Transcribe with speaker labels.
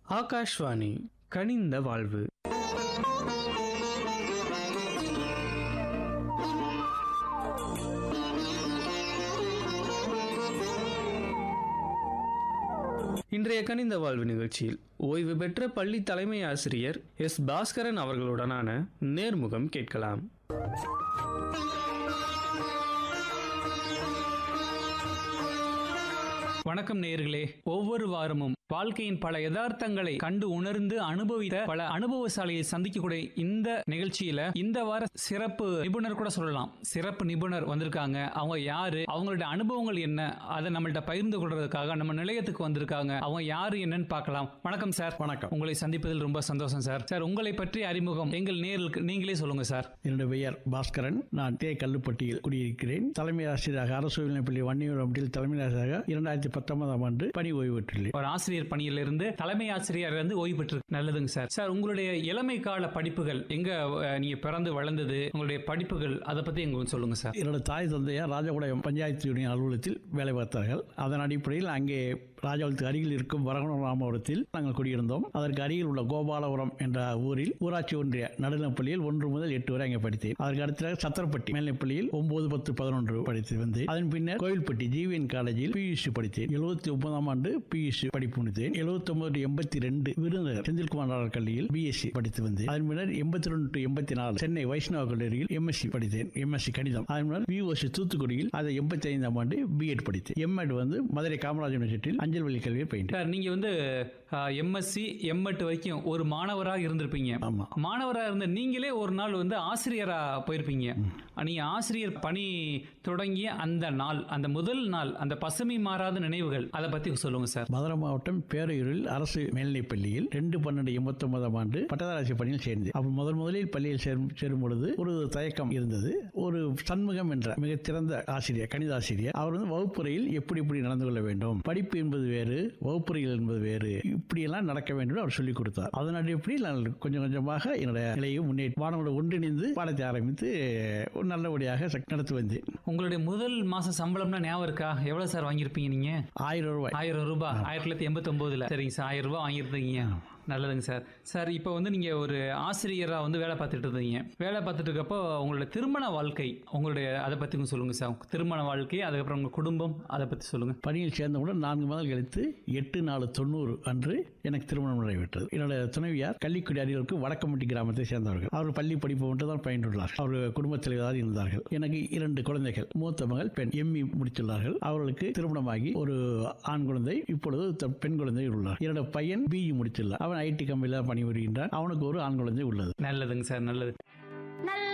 Speaker 1: ஆகாஷ்வாணி கனிந்த வாழ்வு இன்றைய கனிந்த வாழ்வு நிகழ்ச்சியில் ஓய்வு பெற்ற பள்ளி தலைமை ஆசிரியர் எஸ் பாஸ்கரன் அவர்களுடனான நேர்முகம் கேட்கலாம் வணக்கம் நேயர்களே ஒவ்வொரு வாரமும் வாழ்க்கையின் பல யதார்த்தங்களை கண்டு உணர்ந்து அனுபவித்த பல அனுபவசாலியை சந்திக்கக்கூடிய இந்த நிகழ்ச்சியில இந்த வார சிறப்பு நிபுணர் கூட சொல்லலாம் சிறப்பு நிபுணர் வந்திருக்காங்க அவங்க யாரு அவங்களுடைய அனுபவங்கள் என்ன அதை நம்மள்ட்ட பகிர்ந்து கொள்றதுக்காக நம்ம நிலையத்துக்கு வந்திருக்காங்க அவங்க யாரு என்னன்னு பார்க்கலாம் வணக்கம் சார்
Speaker 2: வணக்கம்
Speaker 1: உங்களை சந்திப்பதில் ரொம்ப சந்தோஷம் சார் சார் உங்களை பற்றி அறிமுகம் எங்கள் நேர்களுக்கு நீங்களே சொல்லுங்க சார்
Speaker 2: என்னுடைய பெயர் பாஸ்கரன் நான் தே கல்லுப்பட்டியில் குடியிருக்கிறேன் தலைமை ஆசிரியராக அரசு உயர்நிலைப்பள்ளி வன்னியூரம்பட்டில் தலைமை ஆசிரியராக இரண்டாயிரத்தி பத்தொன்பதாம் ஆண்டு பணி ஓய்வு பெற்றுள்ளேன்
Speaker 1: ஒரு ஆசிரியர் பணியிலிருந்து தலைமை ஆசிரியர் இருந்து ஓய்வு பெற்று நல்லதுங்க சார் சார் உங்களுடைய இளமை கால படிப்புகள் எங்க அஹ், நீங்க பிறந்து வளர்ந்தது உங்களுடைய படிப்புகள் அதை பத்தி எங்க கொஞ்சம் சொல்லுங்க சார்
Speaker 2: என்னோட தாய் தந்தையார் ராஜகுடம் பஞ்சாயத்து யூனியன் அலுவலகத்தில் வேலை பார்த்தார்கள் அதன் அடிப்படையில் அங்கே ராஜகுலத்துக்கு அருகில் இருக்கும் வரகுணம் ராமபுரத்தில் நாங்கள் குடியிருந்தோம் அதற்கு அருகில் உள்ள கோபாலபுரம் என்ற ஊரில் ஊராட்சி ஒன்றிய நடுநிலைப்பள்ளியில் ஒன்று முதல் எட்டு வரை அங்கே படித்தேன் அதற்கு அடுத்ததாக சத்திரப்பட்டி மேல்நிலைப்பள்ளியில் ஒன்பது பத்து பதினொன்று படித்து வந்து அதன் பின்னர் கோவில்பட்டி ஜிவிஎன் காலேஜில் பியூசி படித்தேன் எழுபத்தி ஒன்பதாம் ஆண்டு பியூசி படிப்பு முடித்தேன் எழுபத்தி ஒன்பது எண்பத்தி ரெண்டு விருதுநகர் செந்தில்குமார் நாடார் கல்வியில் பிஎஸ்சி படித்து வந்தேன் அதன் பின்னர் எண்பத்தி ரெண்டு டு எண்பத்தி நாலு சென்னை வைஷ்ணவ கல்லூரியில் எம்எஸ்சி படித்தேன் எம்எஸ்சி கணிதம் அதன் பின்னர் பிஓசி தூத்துக்குடியில் அதை எண்பத்தி ஐந்தாம் ஆண்டு பிஎட் படித்தேன் எம்எட் வந்து மதுரை காமராஜ் யூனிவர்சிட்டியில் அஞ்சல் வழி கல்வியை பயின்றேன்
Speaker 1: சார் நீங்க வந்து எம்எஸ்சி எம்எட் வரைக்கும் ஒரு மாணவராக இருந்திருப்பீங்க
Speaker 2: ஆமா
Speaker 1: மாணவராக இருந்த நீங்களே ஒரு நாள் வந்து ஆசிரியரா போயிருப்பீங்க நீங்க ஆசிரியர் பணி தொடங்கிய அந்த நாள் அந்த முதல் நாள் அந்த பசுமை மாறாத நினைவுகள் அதை பத்தி சொல்லுங்க சார்
Speaker 2: மதுரை மாவட்டம் பேரையூரில் அரசு மேல்நிலைப் பள்ளியில் ரெண்டு பன்னெண்டு எண்பத்தி ஒன்பதாம் ஆண்டு பட்டதாராசி பணியில் சேர்ந்தேன் அப்போ முதல் முதலில் பள்ளியில் சேரும் சேரும் பொழுது ஒரு தயக்கம் இருந்தது ஒரு சண்முகம் என்ற மிகச்சிறந்த ஆசிரியர் கணித ஆசிரியர் அவர் வந்து வகுப்புறையில் எப்படி எப்படி நடந்து கொள்ள வேண்டும் படிப்பு என்பது வேறு வகுப்புறையில் என்பது வேறு இப்படியெல்லாம் நடக்க வேண்டும் என்று அவர் சொல்லிக் கொடுத்தார் அதன் அடிப்படையில் நான் கொஞ்சம் கொஞ்சமாக என்னுடைய நிலையை முன்னேற்றி மாணவர்கள் ஒன்றிணைந்து பாடத்தை ஆரம்பித்து ஒரு நல்லபடியாக சக்- நடத்தி வந்தேன்
Speaker 1: உங்களுடைய முதல் மாச சம்பளம்னா ஞாபகம் இருக்கா எவ்வளவு சார் வாங்கியிருப்பீங்க நீங்க
Speaker 2: ஆயிரம் ரூபாய்
Speaker 1: ஆயிரம் ரூபாய் ஆயிரத்தி தொள்ளாயிரத்தி எண்பத்தி ஒன்பதுல சரிங்க சார் ஆயிரம் ரூபாய் வாங்கியிருந்தீங்க நல்லதுங்க சார் சார் இப்போ வந்து நீங்க ஒரு ஆசிரியராக வந்து வேலை பார்த்துட்டு இருந்தீங்க வேலை பார்த்துட்டு இருக்கப்போ உங்களுடைய திருமண வாழ்க்கை உங்களுடைய அதை பத்தி கொஞ்சம் சொல்லுங்க சார் திருமண வாழ்க்கை அதுக்கப்புறம் உங்க குடும்பம் அதை பத்தி சொல்லுங்க
Speaker 2: பணியில் சேர்ந்தவுடன் நான்கு மாதம் கழித்து எட்டு நாலு தொண்ணூறு அன்று எனக்கு திருமணம் நடைபெற்றது என்னுடைய துணைவியார் கள்ளிக்குடி அருகிலுக்கு வடக்கம்பட்டி கிராமத்தை சேர்ந்தவர்கள் அவர்கள் பள்ளி படிப்பு ஒன்று தான் பயின்றுள்ளார்கள் அவர்கள் குடும்பத்தில் தான் இருந்தார்கள் எனக்கு இரண்டு குழந்தைகள் மூத்த மகள் பெண் எம்இ முடித்துள்ளார்கள் அவர்களுக்கு திருமணமாகி ஒரு ஆண் குழந்தை இப்பொழுது த- பெண் குழந்தை உள்ளார் என்னோட பையன் பிஇ முடித்துள்ளார் அவன் ஐடி கம்பெனியில் பணிபுரிகின்றான் அவனுக்கு ஒரு ஆண் குழந்தை உள்ளது
Speaker 1: நல்லதுங்க சார் நல்லது